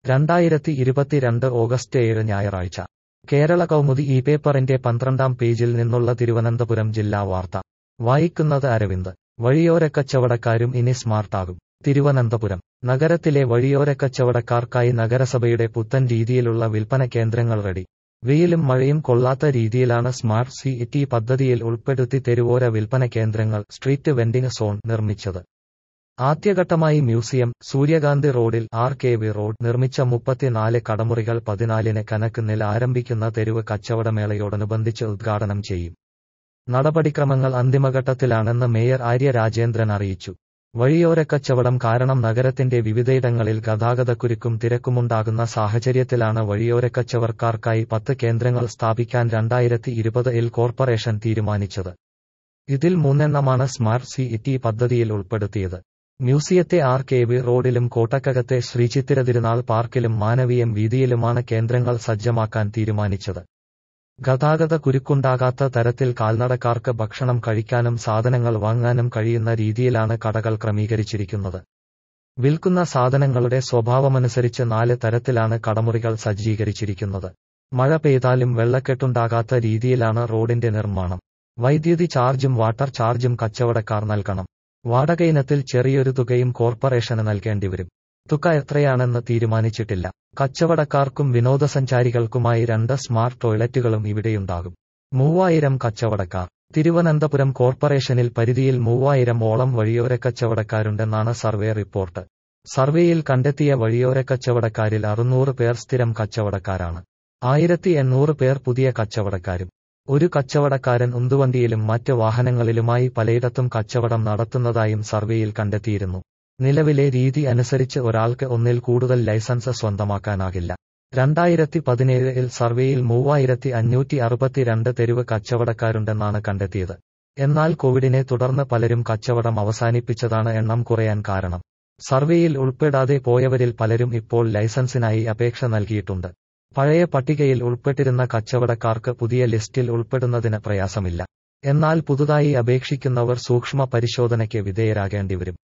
രണ്ടായിരത്തി ഇരുപത്തിരണ്ട് ഓഗസ്റ്റ് ഏഴ് ഞായറാഴ്ച കേരള കൗമുദി ഈ പേപ്പറിന്റെ പന്ത്രണ്ടാം പേജിൽ നിന്നുള്ള തിരുവനന്തപുരം ജില്ലാ വാർത്ത വായിക്കുന്നത് അരവിന്ദ് വഴിയോരക്കച്ചവടക്കാരും ഇനി സ്മാർട്ടാകും തിരുവനന്തപുരം നഗരത്തിലെ വഴിയോരക്കച്ചവടക്കാർക്കായി നഗരസഭയുടെ പുത്തൻ രീതിയിലുള്ള വിൽപ്പന കേന്ദ്രങ്ങൾ റെഡി വെയിലും മഴയും കൊള്ളാത്ത രീതിയിലാണ് സ്മാർട്ട് സി ടി പദ്ധതിയിൽ ഉൾപ്പെടുത്തി തെരുവോര വിൽപ്പന കേന്ദ്രങ്ങൾ സ്ട്രീറ്റ് വെൻഡിംഗ് സോൺ നിർമ്മിച്ചത് ആദ്യഘട്ടമായി മ്യൂസിയം സൂര്യകാന്തി റോഡിൽ ആർ കെ വി റോഡ് നിർമ്മിച്ച മുപ്പത്തിനാല് കടമുറികൾ പതിനാലിന് കനക്കുന്നിൽ ആരംഭിക്കുന്ന തെരുവ് കച്ചവടമേളയോടനുബന്ധിച്ച് ഉദ്ഘാടനം ചെയ്യും നടപടിക്രമങ്ങൾ അന്തിമഘട്ടത്തിലാണെന്ന് മേയർ ആര്യ രാജേന്ദ്രൻ അറിയിച്ചു വഴിയോരക്കച്ചവടം കാരണം നഗരത്തിന്റെ വിവിധയിടങ്ങളിൽ ഗതാഗതക്കുരുക്കും തിരക്കുമുണ്ടാകുന്ന സാഹചര്യത്തിലാണ് വഴിയോരക്കച്ചവടക്കാർക്കായി പത്ത് കേന്ദ്രങ്ങൾ സ്ഥാപിക്കാൻ രണ്ടായിരത്തി ഇരുപത് ഇൽ കോർപ്പറേഷൻ തീരുമാനിച്ചത് ഇതിൽ മൂന്നെണ്ണമാണ് സ്മാർട്ട് സി ടി പദ്ധതിയിൽ ഉൾപ്പെടുത്തിയത് മ്യൂസിയത്തെ ആർ കെ വി റോഡിലും കോട്ടക്കകത്തെ ശ്രീചിത്തിര തിരുനാൾ പാർക്കിലും മാനവീയം വീതിയിലുമാണ് കേന്ദ്രങ്ങൾ സജ്ജമാക്കാൻ തീരുമാനിച്ചത് ഗതാഗത കുരുക്കുണ്ടാകാത്ത തരത്തിൽ കാൽനടക്കാർക്ക് ഭക്ഷണം കഴിക്കാനും സാധനങ്ങൾ വാങ്ങാനും കഴിയുന്ന രീതിയിലാണ് കടകൾ ക്രമീകരിച്ചിരിക്കുന്നത് വിൽക്കുന്ന സാധനങ്ങളുടെ സ്വഭാവമനുസരിച്ച് നാല് തരത്തിലാണ് കടമുറികൾ സജ്ജീകരിച്ചിരിക്കുന്നത് മഴ പെയ്താലും വെള്ളക്കെട്ടുണ്ടാകാത്ത രീതിയിലാണ് റോഡിന്റെ നിർമ്മാണം വൈദ്യുതി ചാർജും വാട്ടർ ചാർജും കച്ചവടക്കാർ നൽകണം വാടകയിനത്തിൽ ചെറിയൊരു തുകയും കോർപ്പറേഷന് നൽകേണ്ടിവരും തുക എത്രയാണെന്ന് തീരുമാനിച്ചിട്ടില്ല കച്ചവടക്കാർക്കും വിനോദസഞ്ചാരികൾക്കുമായി രണ്ട് സ്മാർട്ട് ടോയ്ലറ്റുകളും ഇവിടെയുണ്ടാകും മൂവായിരം കച്ചവടക്കാർ തിരുവനന്തപുരം കോർപ്പറേഷനിൽ പരിധിയിൽ മൂവായിരം ഓളം വഴിയോരക്കച്ചവടക്കാരുണ്ടെന്നാണ് സർവേ റിപ്പോർട്ട് സർവേയിൽ കണ്ടെത്തിയ വഴിയോരക്കച്ചവടക്കാരിൽ അറുന്നൂറ് പേർ സ്ഥിരം കച്ചവടക്കാരാണ് ആയിരത്തി എണ്ണൂറ് പേർ പുതിയ കച്ചവടക്കാരും ഒരു കച്ചവടക്കാരൻ ഉന്തുവണ്ടിയിലും മറ്റ് വാഹനങ്ങളിലുമായി പലയിടത്തും കച്ചവടം നടത്തുന്നതായും സർവേയിൽ കണ്ടെത്തിയിരുന്നു നിലവിലെ രീതി അനുസരിച്ച് ഒരാൾക്ക് ഒന്നിൽ കൂടുതൽ ലൈസൻസ് സ്വന്തമാക്കാനാകില്ല രണ്ടായിരത്തി പതിനേഴിൽ സർവേയിൽ മൂവായിരത്തി അഞ്ഞൂറ്റി അറുപത്തിരണ്ട് തെരുവ് കച്ചവടക്കാരുണ്ടെന്നാണ് കണ്ടെത്തിയത് എന്നാൽ കോവിഡിനെ തുടർന്ന് പലരും കച്ചവടം അവസാനിപ്പിച്ചതാണ് എണ്ണം കുറയാൻ കാരണം സർവേയിൽ ഉൾപ്പെടാതെ പോയവരിൽ പലരും ഇപ്പോൾ ലൈസൻസിനായി അപേക്ഷ നൽകിയിട്ടുണ്ട് പഴയ പട്ടികയിൽ ഉൾപ്പെട്ടിരുന്ന കച്ചവടക്കാർക്ക് പുതിയ ലിസ്റ്റിൽ ഉൾപ്പെടുന്നതിന് പ്രയാസമില്ല എന്നാൽ പുതുതായി അപേക്ഷിക്കുന്നവർ സൂക്ഷ്മ പരിശോധനയ്ക്ക് വിധേയരാകേണ്ടിവരും